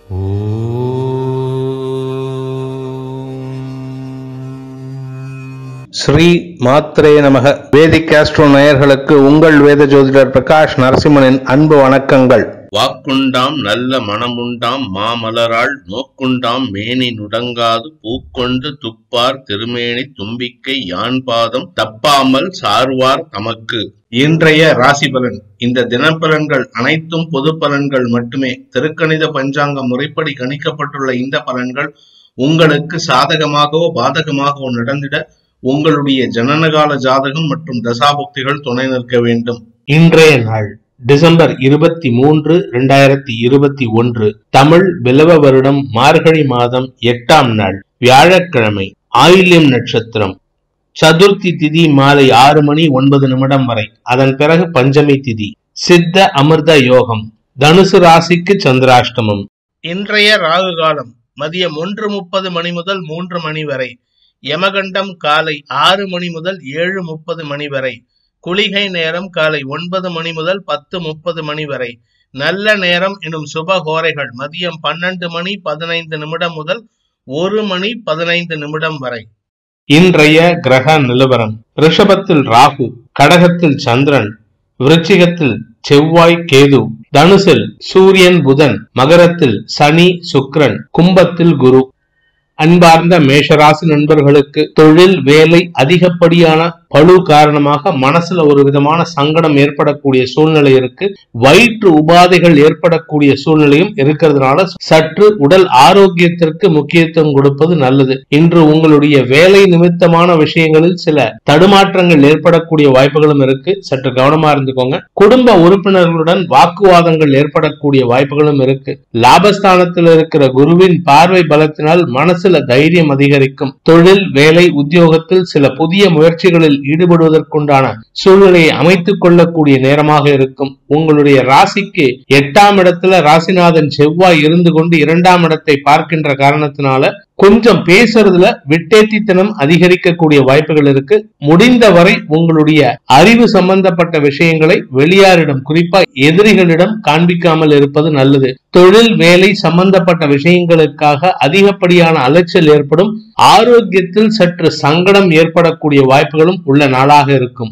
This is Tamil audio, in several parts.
ஸ்ரீ மாத்ரே நமக வேதிக் ஆஸ்ட்ரோ நேயர்களுக்கு உங்கள் வேத ஜோதிடர் பிரகாஷ் நரசிம்மனின் அன்பு வணக்கங்கள் வாக்குண்டாம் நல்ல மனமுண்டாம் மாமலராள் நோக்குண்டாம் மேனி நுடங்காது பூக்கொண்டு துப்பார் திருமேனி தும்பிக்கை யான் பாதம் தப்பாமல் சார்வார் தமக்கு இன்றைய ராசி பலன் இந்த தினப்பலன்கள் அனைத்தும் பொது பலன்கள் மட்டுமே திருக்கணித பஞ்சாங்க முறைப்படி கணிக்கப்பட்டுள்ள இந்த பலன்கள் உங்களுக்கு சாதகமாகவோ பாதகமாகவோ நடந்திட உங்களுடைய ஜனனகால ஜாதகம் மற்றும் தசாபுக்திகள் துணை நிற்க வேண்டும் இன்றைய நாள் டிசம்பர் இருபத்தி மூன்று இரண்டாயிரத்தி இருபத்தி ஒன்று தமிழ் பிலவ வருடம் மார்கழி மாதம் எட்டாம் நாள் வியாழக்கிழமை ஆயில்யம் நட்சத்திரம் சதுர்த்தி திதி மாலை ஆறு மணி ஒன்பது நிமிடம் வரை அதன் பிறகு பஞ்சமி திதி சித்த அமிர்த யோகம் தனுசு ராசிக்கு சந்திராஷ்டமம் இன்றைய ராகு காலம் மதியம் ஒன்று முப்பது மணி முதல் மூன்று மணி வரை யமகண்டம் காலை ஆறு மணி முதல் ஏழு முப்பது மணி வரை குளிகை நேரம் காலை ஒன்பது மணி முதல் பத்து முப்பது மணி வரை நல்ல நேரம் எனும் சுப கோரைகள் மதியம் பன்னெண்டு மணி பதினைந்து நிமிடம் முதல் ஒரு மணி பதினைந்து நிமிடம் வரை இன்றைய கிரக நிலவரம் ரிஷபத்தில் ராகு கடகத்தில் சந்திரன் விருச்சிகத்தில் செவ்வாய் கேது தனுசில் சூரியன் புதன் மகரத்தில் சனி சுக்கிரன் கும்பத்தில் குரு அன்பார்ந்த மேஷராசி நண்பர்களுக்கு தொழில் வேலை அதிகப்படியான பழு காரணமாக மனசுல ஒரு விதமான சங்கடம் ஏற்படக்கூடிய சூழ்நிலை இருக்கு வயிற்று உபாதைகள் ஏற்படக்கூடிய சூழ்நிலையும் இருக்கிறதுனால சற்று உடல் ஆரோக்கியத்திற்கு முக்கியத்துவம் கொடுப்பது நல்லது இன்று உங்களுடைய வேலை நிமித்தமான விஷயங்களில் சில தடுமாற்றங்கள் ஏற்படக்கூடிய வாய்ப்புகளும் இருக்கு சற்று கவனமா இருந்துக்கோங்க குடும்ப உறுப்பினர்களுடன் வாக்குவாதங்கள் ஏற்படக்கூடிய வாய்ப்புகளும் இருக்கு லாபஸ்தானத்தில் இருக்கிற குருவின் பார்வை பலத்தினால் மனசுல தைரியம் அதிகரிக்கும் தொழில் வேலை உத்தியோகத்தில் சில புதிய முயற்சிகளில் ஈடுபடுவதற்குண்டான சூழ்நிலையை அமைத்துக் கொள்ளக்கூடிய நேரமாக இருக்கும் உங்களுடைய ராசிக்கு எட்டாம் இடத்துல ராசிநாதன் செவ்வாய் இருந்து கொண்டு இரண்டாம் இடத்தை பார்க்கின்ற காரணத்தினால கொஞ்சம் பேசுறதுல விட்டேத்தித்தனம் அதிகரிக்கக்கூடிய வாய்ப்புகள் இருக்கு முடிந்தவரை உங்களுடைய அறிவு சம்பந்தப்பட்ட விஷயங்களை வெளியாரிடம் குறிப்பா எதிரிகளிடம் காண்பிக்காமல் இருப்பது நல்லது தொழில் வேலை சம்பந்தப்பட்ட விஷயங்களுக்காக அதிகப்படியான அலைச்சல் ஏற்படும் ஆரோக்கியத்தில் சற்று சங்கடம் ஏற்படக்கூடிய வாய்ப்புகளும் உள்ள நாளாக இருக்கும்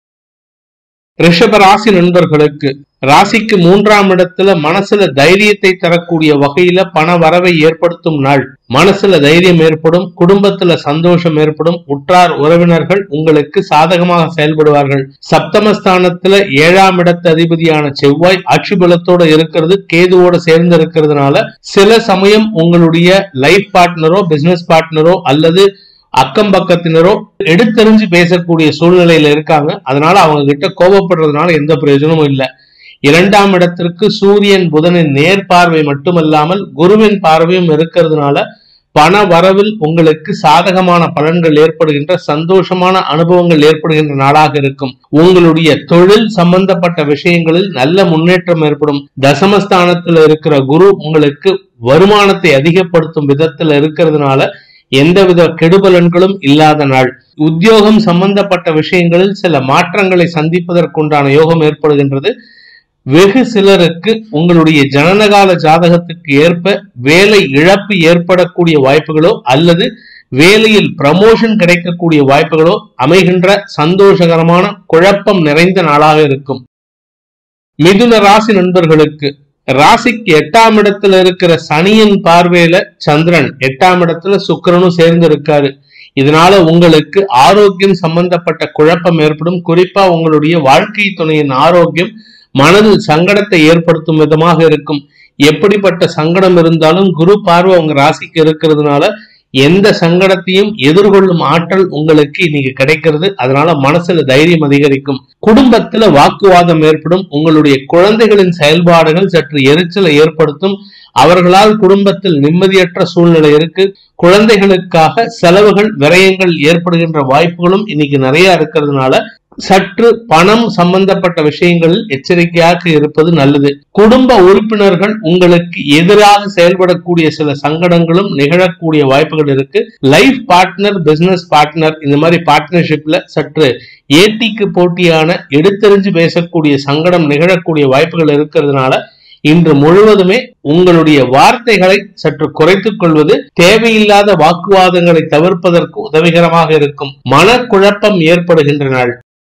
ரிஷப ராசி நண்பர்களுக்கு ராசிக்கு மூன்றாம் இடத்துல மனசுல தைரியத்தை தரக்கூடிய வகையில பண வரவை ஏற்படுத்தும் நாள் மனசுல தைரியம் ஏற்படும் குடும்பத்துல சந்தோஷம் ஏற்படும் உற்றார் உறவினர்கள் உங்களுக்கு சாதகமாக செயல்படுவார்கள் சப்தமஸ்தானத்துல ஏழாம் இடத்து அதிபதியான செவ்வாய் ஆட்சி பலத்தோட இருக்கிறது கேதுவோட சேர்ந்து இருக்கிறதுனால சில சமயம் உங்களுடைய லைஃப் பார்ட்னரோ பிசினஸ் பார்ட்னரோ அல்லது அக்கம் பக்கத்தினரோ எடுத்தெறிஞ்சு பேசக்கூடிய சூழ்நிலையில இருக்காங்க அதனால அவங்க கிட்ட கோபப்படுறதுனால எந்த பிரயோஜனமும் இல்லை இரண்டாம் இடத்திற்கு சூரியன் புதனின் நேர் பார்வை மட்டுமல்லாமல் குருவின் பார்வையும் இருக்கிறதுனால பண வரவில் உங்களுக்கு சாதகமான பலன்கள் ஏற்படுகின்ற சந்தோஷமான அனுபவங்கள் ஏற்படுகின்ற நாளாக இருக்கும் உங்களுடைய தொழில் சம்பந்தப்பட்ட விஷயங்களில் நல்ல முன்னேற்றம் ஏற்படும் தசமஸ்தானத்தில் இருக்கிற குரு உங்களுக்கு வருமானத்தை அதிகப்படுத்தும் விதத்துல இருக்கிறதுனால எந்தவித கெடுபலன்களும் இல்லாத நாள் உத்தியோகம் சம்பந்தப்பட்ட விஷயங்களில் சில மாற்றங்களை சந்திப்பதற்குண்டான யோகம் ஏற்படுகின்றது வெகு சிலருக்கு உங்களுடைய ஜனனகால ஜாதகத்துக்கு ஏற்ப வேலை இழப்பு ஏற்படக்கூடிய வாய்ப்புகளோ அல்லது வேலையில் ப்ரமோஷன் கிடைக்கக்கூடிய வாய்ப்புகளோ அமைகின்ற சந்தோஷகரமான குழப்பம் நிறைந்த நாளாக இருக்கும் மிதுன ராசி நண்பர்களுக்கு ராசிக்கு எட்டாம் இடத்துல இருக்கிற சனியின் பார்வையில சந்திரன் எட்டாம் இடத்துல சுக்கிரனும் சேர்ந்து இருக்காரு இதனால உங்களுக்கு ஆரோக்கியம் சம்பந்தப்பட்ட குழப்பம் ஏற்படும் குறிப்பா உங்களுடைய வாழ்க்கை துணையின் ஆரோக்கியம் மனதில் சங்கடத்தை ஏற்படுத்தும் விதமாக இருக்கும் எப்படிப்பட்ட சங்கடம் இருந்தாலும் குரு பார்வை உங்க ராசிக்கு இருக்கிறதுனால எந்த சங்கடத்தையும் எதிர்கொள்ளும் ஆற்றல் உங்களுக்கு இன்னைக்கு கிடைக்கிறது அதனால மனசுல தைரியம் அதிகரிக்கும் குடும்பத்துல வாக்குவாதம் ஏற்படும் உங்களுடைய குழந்தைகளின் செயல்பாடுகள் சற்று எரிச்சலை ஏற்படுத்தும் அவர்களால் குடும்பத்தில் நிம்மதியற்ற சூழ்நிலை இருக்கு குழந்தைகளுக்காக செலவுகள் விரயங்கள் ஏற்படுகின்ற வாய்ப்புகளும் இன்னைக்கு நிறைய இருக்கிறதுனால சற்று பணம் சம்பந்தப்பட்ட விஷயங்களில் எச்சரிக்கையாக இருப்பது நல்லது குடும்ப உறுப்பினர்கள் உங்களுக்கு எதிராக செயல்படக்கூடிய சில சங்கடங்களும் நிகழக்கூடிய வாய்ப்புகள் இருக்கு லைஃப் பார்ட்னர் பிசினஸ் பார்ட்னர் இந்த மாதிரி பார்ட்னர்ஷிப்ல சற்று ஏட்டிக்கு போட்டியான எடுத்தெறிஞ்சு பேசக்கூடிய சங்கடம் நிகழக்கூடிய வாய்ப்புகள் இருக்கிறதுனால இன்று முழுவதுமே உங்களுடைய வார்த்தைகளை சற்று குறைத்துக் கொள்வது தேவையில்லாத வாக்குவாதங்களை தவிர்ப்பதற்கு உதவிகரமாக இருக்கும் மனக்குழப்பம் ஏற்படுகின்ற நாள்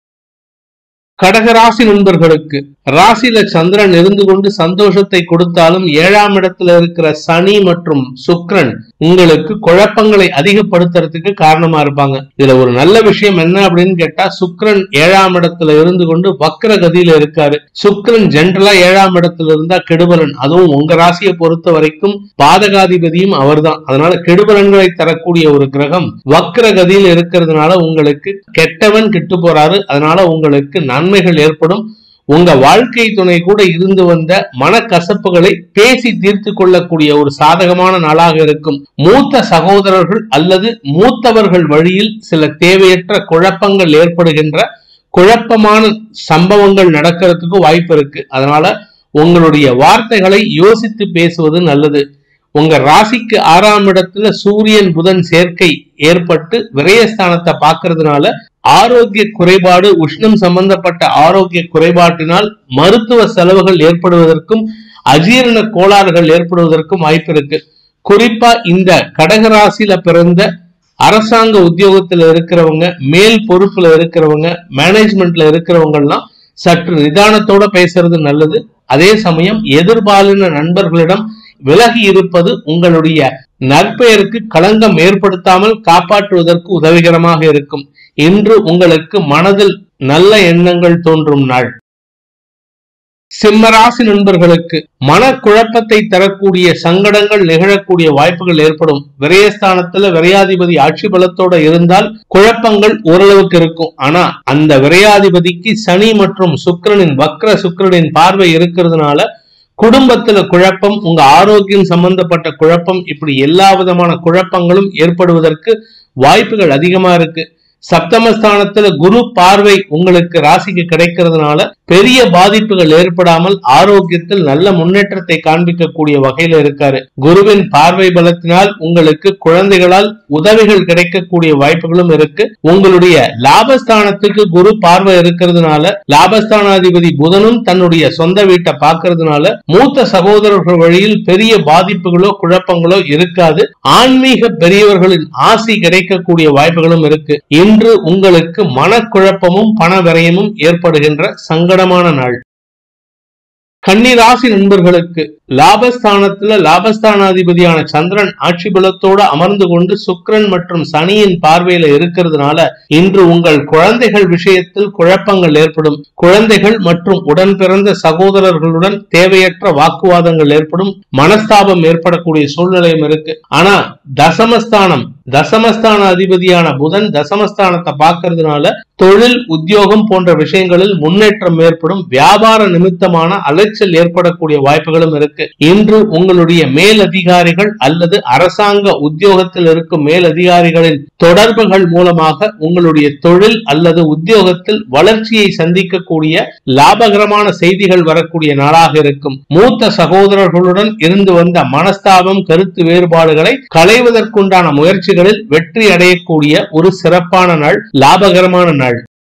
கடகராசி நண்பர்களுக்கு ராசியில சந்திரன் இருந்து கொண்டு சந்தோஷத்தை கொடுத்தாலும் ஏழாம் இடத்துல இருக்கிற சனி மற்றும் சுக்கிரன் உங்களுக்கு குழப்பங்களை அதிகப்படுத்துறதுக்கு காரணமா இருப்பாங்க இதுல ஒரு நல்ல விஷயம் என்ன அப்படின்னு கேட்டா சுக்கிரன் ஏழாம் இடத்துல இருந்து கொண்டு வக்ர கதியில இருக்காரு சுக்கிரன் ஜென்ரலா ஏழாம் இடத்துல இருந்தா கெடுபலன் அதுவும் உங்க ராசியை பொறுத்த வரைக்கும் பாதகாதிபதியும் அவர்தான் அதனால கெடுபலன்களை தரக்கூடிய ஒரு கிரகம் வக்ர கதியில் இருக்கிறதுனால உங்களுக்கு கெட்டவன் கெட்டு போறாரு அதனால உங்களுக்கு நன்மைகள் ஏற்படும் உங்க வாழ்க்கை துணை கூட இருந்து வந்த மனக்கசப்புகளை பேசி தீர்த்து கொள்ளக்கூடிய ஒரு சாதகமான நாளாக இருக்கும் மூத்த சகோதரர்கள் அல்லது மூத்தவர்கள் வழியில் சில தேவையற்ற குழப்பங்கள் ஏற்படுகின்ற குழப்பமான சம்பவங்கள் நடக்கிறதுக்கு வாய்ப்பு இருக்கு அதனால உங்களுடைய வார்த்தைகளை யோசித்து பேசுவது நல்லது உங்க ராசிக்கு ஆறாம் இடத்துல சூரியன் புதன் சேர்க்கை ஏற்பட்டு விரயஸ்தானத்தை பார்க்கறதுனால ஆரோக்கிய குறைபாடு உஷ்ணம் சம்பந்தப்பட்ட ஆரோக்கிய குறைபாட்டினால் மருத்துவ செலவுகள் ஏற்படுவதற்கும் அஜீரண கோளாறுகள் ஏற்படுவதற்கும் வாய்ப்பு இருக்கு குறிப்பா இந்த கடகராசியில பிறந்த அரசாங்க உத்தியோகத்துல இருக்கிறவங்க மேல் பொறுப்புல இருக்கிறவங்க மேனேஜ்மெண்ட்ல இருக்கிறவங்க எல்லாம் சற்று நிதானத்தோட பேசுறது நல்லது அதே சமயம் எதிர்பாலின நண்பர்களிடம் விலகி இருப்பது உங்களுடைய நற்பெயருக்கு களங்கம் ஏற்படுத்தாமல் காப்பாற்றுவதற்கு உதவிகரமாக இருக்கும் இன்று உங்களுக்கு மனதில் நல்ல எண்ணங்கள் தோன்றும் நாள் சிம்மராசி நண்பர்களுக்கு மனக்குழப்பத்தை தரக்கூடிய சங்கடங்கள் நிகழக்கூடிய வாய்ப்புகள் ஏற்படும் விரயஸ்தானத்துல விரையாதிபதி ஆட்சி பலத்தோட இருந்தால் குழப்பங்கள் ஓரளவுக்கு இருக்கும் ஆனா அந்த விரையாதிபதிக்கு சனி மற்றும் சுக்கிரனின் வக்ர சுக்கிரனின் பார்வை இருக்கிறதுனால குடும்பத்துல குழப்பம் உங்க ஆரோக்கியம் சம்பந்தப்பட்ட குழப்பம் இப்படி எல்லா விதமான குழப்பங்களும் ஏற்படுவதற்கு வாய்ப்புகள் அதிகமா இருக்கு சப்தமஸ்தானத்துல குரு பார்வை உங்களுக்கு ராசிக்கு கிடைக்கிறதுனால பெரிய பாதிப்புகள் ஏற்படாமல் ஆரோக்கியத்தில் நல்ல முன்னேற்றத்தை காண்பிக்கக்கூடிய வகையில இருக்காரு குருவின் பார்வை பலத்தினால் உங்களுக்கு குழந்தைகளால் உதவிகள் கிடைக்கக்கூடிய வாய்ப்புகளும் இருக்கு உங்களுடைய லாபஸ்தானத்துக்கு குரு பார்வை இருக்கிறதுனால லாபஸ்தானாதிபதி புதனும் தன்னுடைய சொந்த வீட்டை பார்க்கறதுனால மூத்த சகோதரர்கள் வழியில் பெரிய பாதிப்புகளோ குழப்பங்களோ இருக்காது ஆன்மீக பெரியவர்களின் ஆசி கிடைக்கக்கூடிய வாய்ப்புகளும் இருக்கு இன்று உங்களுக்கு மனக்குழப்பமும் பண விரயமும் ஏற்படுகின்ற சங்கடமான நாள் கன்னிராசி நண்பர்களுக்கு லாபஸ்தானத்துல லாபஸ்தானாதிபதியான சந்திரன் ஆட்சி பலத்தோடு அமர்ந்து கொண்டு சுக்கிரன் மற்றும் சனியின் பார்வையில இருக்கிறதுனால இன்று உங்கள் குழந்தைகள் விஷயத்தில் குழப்பங்கள் ஏற்படும் குழந்தைகள் மற்றும் உடன் பிறந்த சகோதரர்களுடன் தேவையற்ற வாக்குவாதங்கள் ஏற்படும் மனஸ்தாபம் ஏற்படக்கூடிய சூழ்நிலையும் இருக்கு ஆனா தசமஸ்தானம் தசமஸ்தான அதிபதியான புதன் தசமஸ்தானத்தை பார்க்கறதுனால தொழில் உத்தியோகம் போன்ற விஷயங்களில் முன்னேற்றம் ஏற்படும் வியாபார நிமித்தமான அலைச்சல் ஏற்படக்கூடிய வாய்ப்புகளும் இருக்கு இன்று உங்களுடைய மேல் அதிகாரிகள் அல்லது அரசாங்க உத்தியோகத்தில் இருக்கும் மேல் அதிகாரிகளின் தொடர்புகள் மூலமாக உங்களுடைய தொழில் அல்லது உத்தியோகத்தில் வளர்ச்சியை சந்திக்கக்கூடிய லாபகரமான செய்திகள் வரக்கூடிய நாளாக இருக்கும் மூத்த சகோதரர்களுடன் இருந்து வந்த மனஸ்தாபம் கருத்து வேறுபாடுகளை களைவதற்குண்டான முயற்சிகளில் வெற்றி அடையக்கூடிய ஒரு சிறப்பான நாள் லாபகரமான நாள்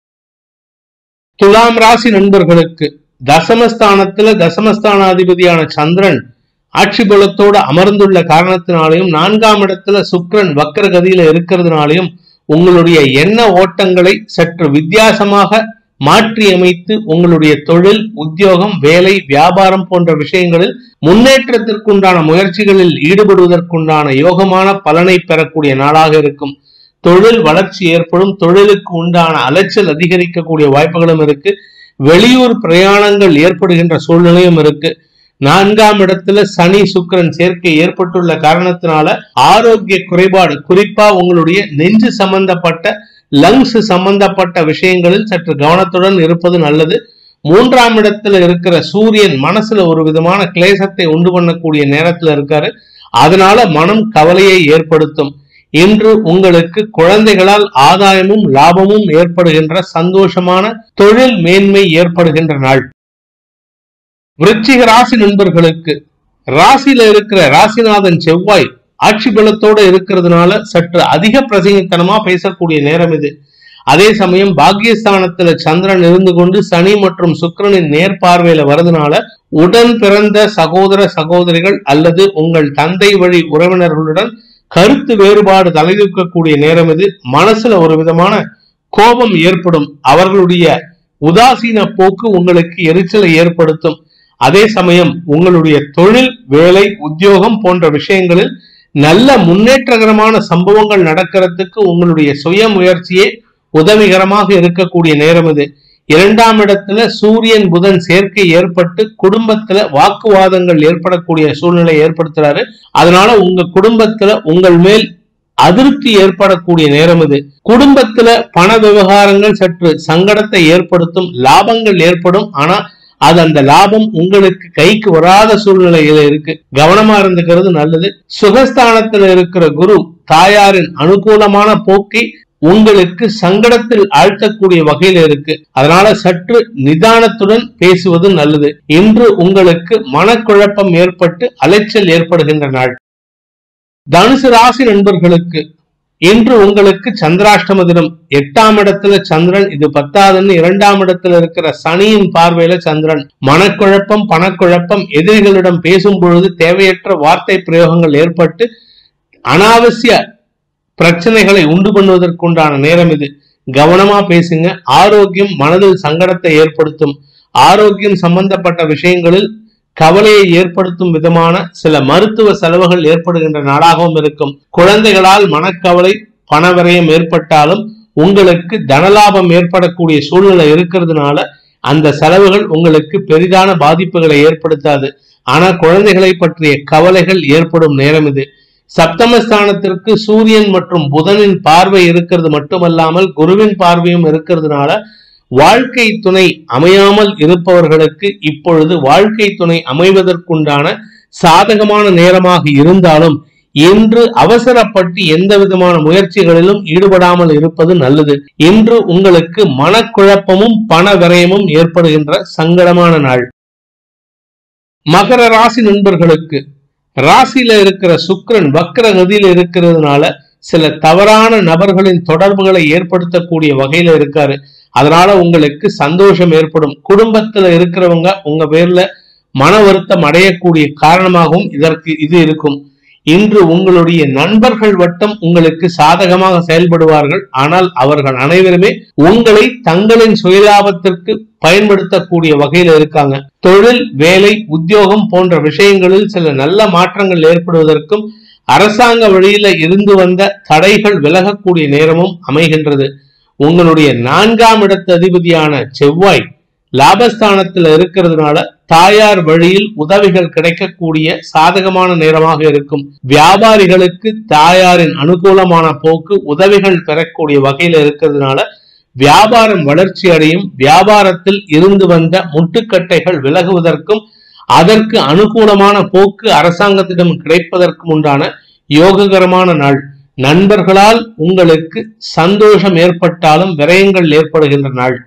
துலாம் ராசி நண்பர்களுக்கு தசமஸ்தானத்துல தசமஸ்தானாதிபதியான சந்திரன் ஆட்சி பலத்தோடு அமர்ந்துள்ள காரணத்தினாலையும் நான்காம் இடத்துல சுக்கிரன் வக்கர கதியில இருக்கிறதுனாலையும் உங்களுடைய எண்ண ஓட்டங்களை சற்று வித்தியாசமாக மாற்றி அமைத்து உங்களுடைய தொழில் உத்தியோகம் வேலை வியாபாரம் போன்ற விஷயங்களில் முன்னேற்றத்திற்குண்டான முயற்சிகளில் ஈடுபடுவதற்குண்டான யோகமான பலனை பெறக்கூடிய நாளாக இருக்கும் தொழில் வளர்ச்சி ஏற்படும் தொழிலுக்கு உண்டான அலைச்சல் அதிகரிக்கக்கூடிய வாய்ப்புகளும் இருக்கு வெளியூர் பிரயாணங்கள் ஏற்படுகின்ற சூழ்நிலையும் இருக்கு நான்காம் இடத்துல சனி சுக்கிரன் சேர்க்கை ஏற்பட்டுள்ள காரணத்தினால ஆரோக்கிய குறைபாடு குறிப்பா உங்களுடைய நெஞ்சு சம்பந்தப்பட்ட லங்ஸ் சம்பந்தப்பட்ட விஷயங்களில் சற்று கவனத்துடன் இருப்பது நல்லது மூன்றாம் இடத்துல இருக்கிற சூரியன் மனசுல ஒரு விதமான கிளேசத்தை உண்டு பண்ணக்கூடிய நேரத்துல இருக்காரு அதனால மனம் கவலையை ஏற்படுத்தும் இன்று உங்களுக்கு குழந்தைகளால் ஆதாயமும் லாபமும் ஏற்படுகின்ற சந்தோஷமான தொழில் மேன்மை ஏற்படுகின்ற நாள் விருச்சிக ராசி நண்பர்களுக்கு ராசியில இருக்கிற ராசிநாதன் செவ்வாய் ஆட்சி பலத்தோட இருக்கிறதுனால சற்று அதிக பிரசங்கத்தனமா பேசக்கூடிய நேரம் இது அதே சமயம் பாக்கியஸ்தானத்துல சந்திரன் இருந்து கொண்டு சனி மற்றும் சுக்கிரனின் நேர்பார்வையில வரதுனால உடன் பிறந்த சகோதர சகோதரிகள் அல்லது உங்கள் தந்தை வழி உறவினர்களுடன் கருத்து வேறுபாடு தலைதூக்கக்கூடிய நேரம் இது மனசுல ஒரு விதமான கோபம் ஏற்படும் அவர்களுடைய உதாசீன போக்கு உங்களுக்கு எரிச்சலை ஏற்படுத்தும் அதே சமயம் உங்களுடைய தொழில் வேலை உத்தியோகம் போன்ற விஷயங்களில் நல்ல முன்னேற்றகரமான சம்பவங்கள் நடக்கிறதுக்கு உங்களுடைய சுய முயற்சியே உதவிகரமாக இருக்கக்கூடிய நேரம் இது இரண்டாம் இடத்துல சூரியன் புதன் சேர்க்கை ஏற்பட்டு குடும்பத்துல வாக்குவாதங்கள் ஏற்படக்கூடிய சூழ்நிலை ஏற்படுத்துறாரு அதனால உங்க குடும்பத்துல உங்கள் மேல் அதிருப்தி ஏற்படக்கூடிய நேரம் இது குடும்பத்துல பண விவகாரங்கள் சற்று சங்கடத்தை ஏற்படுத்தும் லாபங்கள் ஏற்படும் ஆனா அது அந்த லாபம் உங்களுக்கு கைக்கு வராத சூழ்நிலையில இருக்கு கவனமா இருந்துக்கிறது நல்லது சுகஸ்தானத்துல இருக்கிற குரு தாயாரின் அனுகூலமான போக்கை உங்களுக்கு சங்கடத்தில் ஆழ்த்தக்கூடிய வகையில இருக்கு அதனால சற்று நிதானத்துடன் பேசுவது நல்லது இன்று உங்களுக்கு மனக்குழப்பம் ஏற்பட்டு அலைச்சல் ஏற்படுகின்ற நாள் தனுசு ராசி நண்பர்களுக்கு இன்று உங்களுக்கு சந்திராஷ்டம தினம் எட்டாம் இடத்துல சந்திரன் இது பத்தாதுன்னு இரண்டாம் இடத்துல இருக்கிற சனியின் பார்வையில சந்திரன் மனக்குழப்பம் பணக்குழப்பம் எதிரிகளிடம் பேசும் பொழுது தேவையற்ற வார்த்தை பிரயோகங்கள் ஏற்பட்டு அனாவசிய பிரச்சனைகளை உண்டு பண்ணுவதற்குண்டான நேரம் இது கவனமா பேசுங்க ஆரோக்கியம் மனதில் சங்கடத்தை ஏற்படுத்தும் ஆரோக்கியம் சம்பந்தப்பட்ட விஷயங்களில் கவலையை ஏற்படுத்தும் விதமான சில மருத்துவ செலவுகள் ஏற்படுகின்ற நாளாகவும் இருக்கும் குழந்தைகளால் மனக்கவலை பணவிரயம் ஏற்பட்டாலும் உங்களுக்கு தனலாபம் ஏற்படக்கூடிய சூழ்நிலை இருக்கிறதுனால அந்த செலவுகள் உங்களுக்கு பெரிதான பாதிப்புகளை ஏற்படுத்தாது ஆனா குழந்தைகளை பற்றிய கவலைகள் ஏற்படும் நேரம் இது சப்தமஸ்தானத்திற்கு சூரியன் மற்றும் புதனின் பார்வை இருக்கிறது மட்டுமல்லாமல் குருவின் பார்வையும் இருக்கிறதுனால வாழ்க்கை துணை அமையாமல் இருப்பவர்களுக்கு இப்பொழுது வாழ்க்கை துணை அமைவதற்குண்டான சாதகமான நேரமாக இருந்தாலும் இன்று அவசரப்பட்டு எந்த விதமான முயற்சிகளிலும் ஈடுபடாமல் இருப்பது நல்லது இன்று உங்களுக்கு மனக்குழப்பமும் பண விரயமும் ஏற்படுகின்ற சங்கடமான நாள் மகர ராசி நண்பர்களுக்கு ராசியில இருக்கிற சுக்கிரன் வக்ர கதியில இருக்கிறதுனால சில தவறான நபர்களின் தொடர்புகளை ஏற்படுத்தக்கூடிய வகையில இருக்காரு அதனால உங்களுக்கு சந்தோஷம் ஏற்படும் குடும்பத்துல இருக்கிறவங்க உங்க பேர்ல மன வருத்தம் அடையக்கூடிய காரணமாகவும் இதற்கு இது இருக்கும் இன்று உங்களுடைய நண்பர்கள் வட்டம் உங்களுக்கு சாதகமாக செயல்படுவார்கள் ஆனால் அவர்கள் அனைவருமே உங்களை தங்களின் சுயலாபத்திற்கு பயன்படுத்தக்கூடிய வகையில இருக்காங்க தொழில் வேலை உத்தியோகம் போன்ற விஷயங்களில் சில நல்ல மாற்றங்கள் ஏற்படுவதற்கும் அரசாங்க வழியில இருந்து வந்த தடைகள் விலகக்கூடிய நேரமும் அமைகின்றது உங்களுடைய நான்காம் இடத்து அதிபதியான செவ்வாய் லாபஸ்தானத்துல இருக்கிறதுனால தாயார் வழியில் உதவிகள் கிடைக்கக்கூடிய சாதகமான நேரமாக இருக்கும் வியாபாரிகளுக்கு தாயாரின் அனுகூலமான போக்கு உதவிகள் பெறக்கூடிய வகையில இருக்கிறதுனால வியாபாரம் வளர்ச்சி அடையும் வியாபாரத்தில் இருந்து வந்த முட்டுக்கட்டைகள் விலகுவதற்கும் அதற்கு அனுகூலமான போக்கு அரசாங்கத்திடம் கிடைப்பதற்கும் உண்டான யோககரமான நாள் நண்பர்களால் உங்களுக்கு சந்தோஷம் ஏற்பட்டாலும் விரயங்கள் ஏற்படுகின்ற நாள்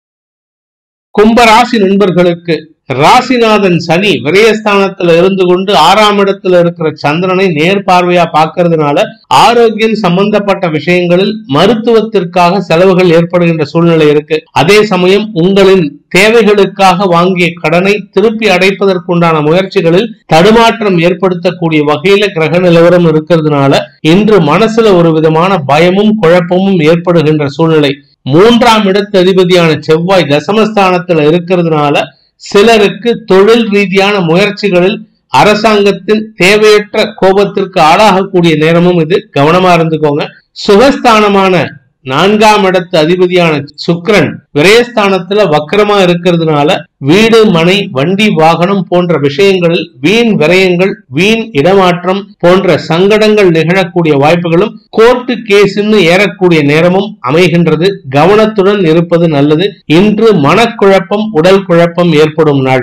கும்பராசி நண்பர்களுக்கு ராசிநாதன் சனி விரயஸ்தானத்துல இருந்து கொண்டு ஆறாம் இடத்துல இருக்கிற சந்திரனை நேர்பார்வையா பார்க்கறதுனால ஆரோக்கியம் சம்பந்தப்பட்ட விஷயங்களில் மருத்துவத்திற்காக செலவுகள் ஏற்படுகின்ற சூழ்நிலை இருக்கு அதே சமயம் உங்களின் தேவைகளுக்காக வாங்கிய கடனை திருப்பி அடைப்பதற்குண்டான முயற்சிகளில் தடுமாற்றம் ஏற்படுத்தக்கூடிய வகையில கிரக நிலவரம் இருக்கிறதுனால இன்று மனசுல ஒரு விதமான பயமும் குழப்பமும் ஏற்படுகின்ற சூழ்நிலை மூன்றாம் இடத்து அதிபதியான செவ்வாய் தசமஸ்தானத்துல இருக்கிறதுனால சிலருக்கு தொழில் ரீதியான முயற்சிகளில் அரசாங்கத்தின் தேவையற்ற கோபத்திற்கு ஆளாகக்கூடிய நேரமும் இது கவனமா இருந்துக்கோங்க சுகஸ்தானமான நான்காம் இடத்து அதிபதியான சுக்கிரன் விரயஸ்தானத்துல வக்கரமா இருக்கிறதுனால வீடு மனை வண்டி வாகனம் போன்ற விஷயங்களில் வீண் விரயங்கள் வீண் இடமாற்றம் போன்ற சங்கடங்கள் நிகழக்கூடிய வாய்ப்புகளும் கோர்ட்டு கேஸ்ன்னு ஏறக்கூடிய நேரமும் அமைகின்றது கவனத்துடன் இருப்பது நல்லது இன்று மனக்குழப்பம் உடல் குழப்பம் ஏற்படும் நாள்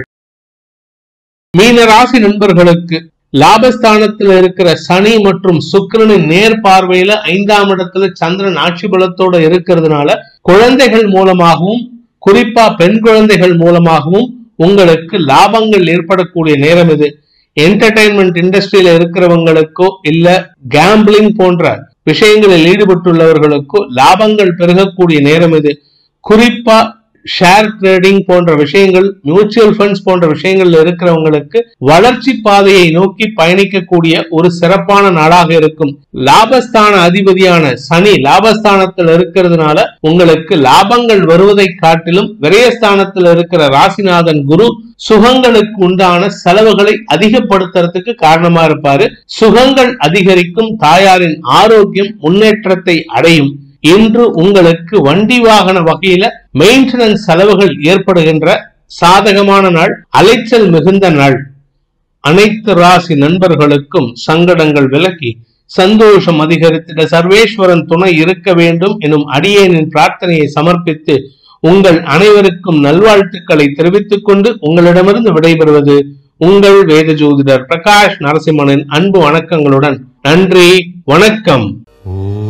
மீன ராசி நண்பர்களுக்கு லாபஸ்தானத்தில் இருக்கிற சனி மற்றும் சுக்கிரனின் நேர் பார்வையில ஐந்தாம் இடத்துல சந்திரன் ஆட்சி பலத்தோட இருக்கிறதுனால குழந்தைகள் மூலமாகவும் குறிப்பா பெண் குழந்தைகள் மூலமாகவும் உங்களுக்கு லாபங்கள் ஏற்படக்கூடிய நேரம் இது என்டர்டைன்மெண்ட் இண்டஸ்ட்ரியில இருக்கிறவங்களுக்கோ இல்ல கேம்பிளிங் போன்ற விஷயங்களில் ஈடுபட்டுள்ளவர்களுக்கோ லாபங்கள் பெருகக்கூடிய நேரம் இது குறிப்பா ஷேர் ட்ரேடிங் போன்ற விஷயங்கள் மியூச்சுவல் ஃபண்ட்ஸ் போன்ற விஷயங்கள்ல இருக்கிறவங்களுக்கு வளர்ச்சி பாதையை நோக்கி பயணிக்கக்கூடிய ஒரு சிறப்பான நாளாக இருக்கும் லாபஸ்தான அதிபதியான சனி லாபஸ்தானத்தில் இருக்கிறதுனால உங்களுக்கு லாபங்கள் வருவதை காட்டிலும் விரயஸ்தானத்தில் இருக்கிற ராசிநாதன் குரு சுகங்களுக்கு உண்டான செலவுகளை அதிகப்படுத்துறதுக்கு காரணமா இருப்பாரு சுகங்கள் அதிகரிக்கும் தாயாரின் ஆரோக்கியம் முன்னேற்றத்தை அடையும் இன்று உங்களுக்கு வண்டி வாகன வகையில மெயின்டெனன்ஸ் செலவுகள் ஏற்படுகின்ற சாதகமான நாள் அலைச்சல் மிகுந்த நாள் அனைத்து ராசி நண்பர்களுக்கும் சங்கடங்கள் விலக்கி சந்தோஷம் அதிகரித்திட சர்வேஸ்வரன் துணை இருக்க வேண்டும் எனும் அடியேனின் பிரார்த்தனையை சமர்ப்பித்து உங்கள் அனைவருக்கும் நல்வாழ்த்துக்களை தெரிவித்துக் கொண்டு உங்களிடமிருந்து விடைபெறுவது உங்கள் வேத ஜோதிடர் பிரகாஷ் நரசிம்மனின் அன்பு வணக்கங்களுடன் நன்றி வணக்கம் ஓம்